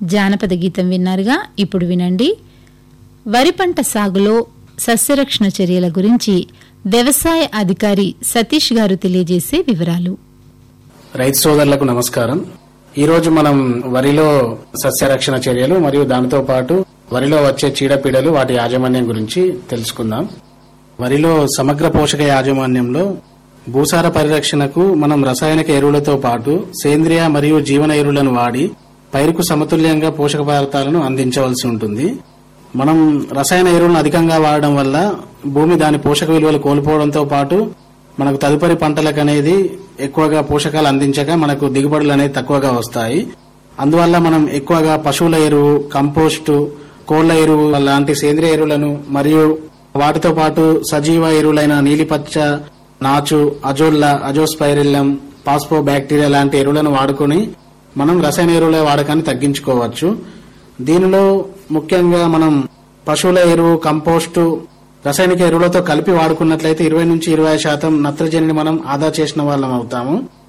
జానపద గీతం విన్నారుగా ఇప్పుడు వినండి వరి పంట సాగులో సస్యరక్షణ చర్యల గురించి వ్యవసాయ అధికారి సతీష్ గారు తెలియజేసే వివరాలు రైతు సోదరులకు నమస్కారం ఈ రోజు మనం వరిలో సస్యరక్షణ చర్యలు మరియు దానితో పాటు వరిలో వచ్చే చీడపీడలు వాటి యాజమాన్యం గురించి తెలుసుకుందాం వరిలో సమగ్ర పోషక యాజమాన్యంలో భూసార పరిరక్షణకు మనం రసాయనిక ఎరువులతో పాటు సేంద్రియ మరియు జీవన ఎరువులను వాడి పైరుకు సమతుల్యంగా పోషక పదార్థాలను అందించవలసి ఉంటుంది మనం రసాయన ఎరువులను అధికంగా వాడడం వల్ల భూమి దాని పోషక విలువలు కోల్పోవడంతో పాటు మనకు తదుపరి పంటలకు అనేది ఎక్కువగా పోషకాలు అందించక మనకు దిగుబడులు అనేది తక్కువగా వస్తాయి అందువల్ల మనం ఎక్కువగా పశువుల ఎరువు కంపోస్టు కోళ్ల ఎరువు లాంటి సేంద్రియ ఎరువులను మరియు వాటితో పాటు సజీవ ఎరువులైన నీలిపచ్చ నాచు అజోల్లా అజోస్పైరిల్లం పాస్పో బ్యాక్టీరియా లాంటి ఎరువులను వాడుకొని మనం రసాయన ఎరువుల వాడకాన్ని తగ్గించుకోవచ్చు దీనిలో ముఖ్యంగా మనం పశువుల ఎరువు కంపోస్టు రసాయనిక ఎరువులతో కలిపి వాడుకున్నట్లయితే ఇరవై నుంచి ఇరవై శాతం నత్రజనిని మనం ఆదా చేసిన వాళ్ళం అవుతాము